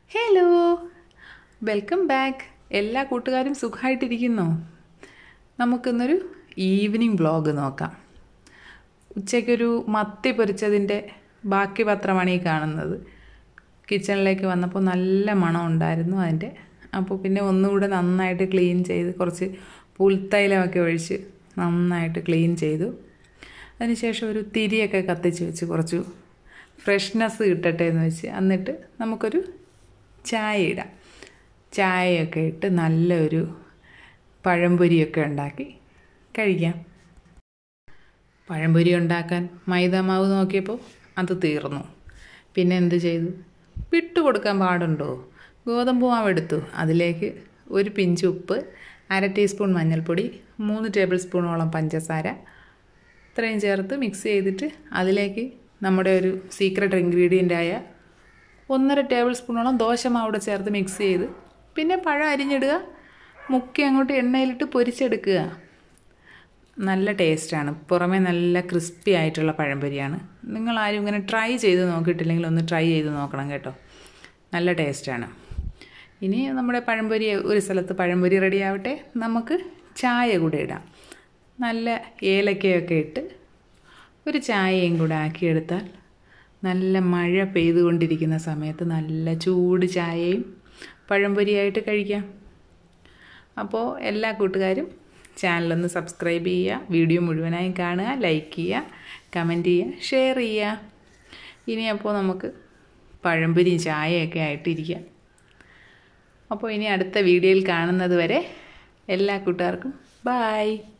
hello welcome back എല്ലാ കൂട്ടുകാരും സുഖമായിട്ടിരിക്കുന്നോ നമുക്കിന്നൊരു ഈവനിങ് വ്ളോഗ് നോക്കാം ഉച്ചയ്ക്കൊരു മത്തി പൊരിച്ചതിൻ്റെ ബാക്കി പത്രമാണ് ഈ കാണുന്നത് കിച്ചണിലേക്ക് വന്നപ്പോൾ നല്ല മണം ഉണ്ടായിരുന്നു അതിൻ്റെ അപ്പോൾ പിന്നെ ഒന്നുകൂടെ നന്നായിട്ട് ക്ലീൻ ചെയ്ത് കുറച്ച് പുൽത്തൈലമൊക്കെ ഒഴിച്ച് നന്നായിട്ട് ക്ലീൻ ചെയ്തു അതിനുശേഷം ഒരു തിരിയൊക്കെ കത്തിച്ച് വെച്ച് കുറച്ച് ഫ്രഷ്നെസ് കിട്ടട്ടെ എന്ന് വെച്ച് എന്നിട്ട് നമുക്കൊരു ചായ ഇടാം ചായയൊക്കെ ഇട്ട് നല്ലൊരു പഴംപൊരിയൊക്കെ ഉണ്ടാക്കി കഴിക്കാം പഴംപൊരി ഉണ്ടാക്കാൻ മൈദാമാവ് നോക്കിയപ്പോൾ അത് തീർന്നു പിന്നെ എന്ത് ചെയ്തു വിട്ടു കൊടുക്കാൻ പാടുണ്ടോ ഗോതമ്പ് മാവ് എടുത്തു അതിലേക്ക് ഒരു പിഞ്ച് ഉപ്പ് അര ടീസ്പൂൺ മഞ്ഞൾപ്പൊടി മൂന്ന് ടേബിൾ സ്പൂണോളം പഞ്ചസാര ഇത്രയും ചേർത്ത് മിക്സ് ചെയ്തിട്ട് അതിലേക്ക് നമ്മുടെ ഒരു സീക്രട്ട് ഇൻഗ്രീഡിയൻ്റ് ആയ ഒന്നര ടേബിൾ സ്പൂണോളം ദോശമാവ് കൂടെ ചേർത്ത് മിക്സ് ചെയ്ത് പിന്നെ പഴം അരിഞ്ഞിടുക മുക്കി അങ്ങോട്ട് എണ്ണയിലിട്ട് പൊരിച്ചെടുക്കുക നല്ല ടേസ്റ്റാണ് പുറമേ നല്ല ക്രിസ്പി ആയിട്ടുള്ള പഴംപൊരിയാണ് നിങ്ങൾ ആരും ഇങ്ങനെ ട്രൈ ചെയ്ത് നോക്കിയിട്ടില്ലെങ്കിൽ ഒന്ന് ട്രൈ ചെയ്ത് നോക്കണം കേട്ടോ നല്ല ടേസ്റ്റാണ് ഇനി നമ്മുടെ പഴംപൊരി ഒരു സ്ഥലത്ത് പഴംപൊരി റെഡി ആവട്ടെ നമുക്ക് ചായ കൂടെ ഇടാം നല്ല ഏലക്കയൊക്കെ ഇട്ട് ഒരു ചായയും കൂടെ ആക്കിയെടുത്താൽ നല്ല മഴ പെയ്തുകൊണ്ടിരിക്കുന്ന സമയത്ത് നല്ല ചൂട് ചായയും പഴംപൊരിയായിട്ട് കഴിക്കാം അപ്പോൾ എല്ലാ കൂട്ടുകാരും ചാനലൊന്ന് സബ്സ്ക്രൈബ് ചെയ്യുക വീഡിയോ മുഴുവനായും കാണുക ലൈക്ക് ചെയ്യുക കമൻറ്റ് ചെയ്യുക ഷെയർ ചെയ്യുക ഇനി അപ്പോൾ നമുക്ക് പഴംപൊരിയും ചായയൊക്കെ ആയിട്ടിരിക്കാം അപ്പോൾ ഇനി അടുത്ത വീഡിയോയിൽ കാണുന്നത് വരെ എല്ലാ കൂട്ടുകാർക്കും ബായ്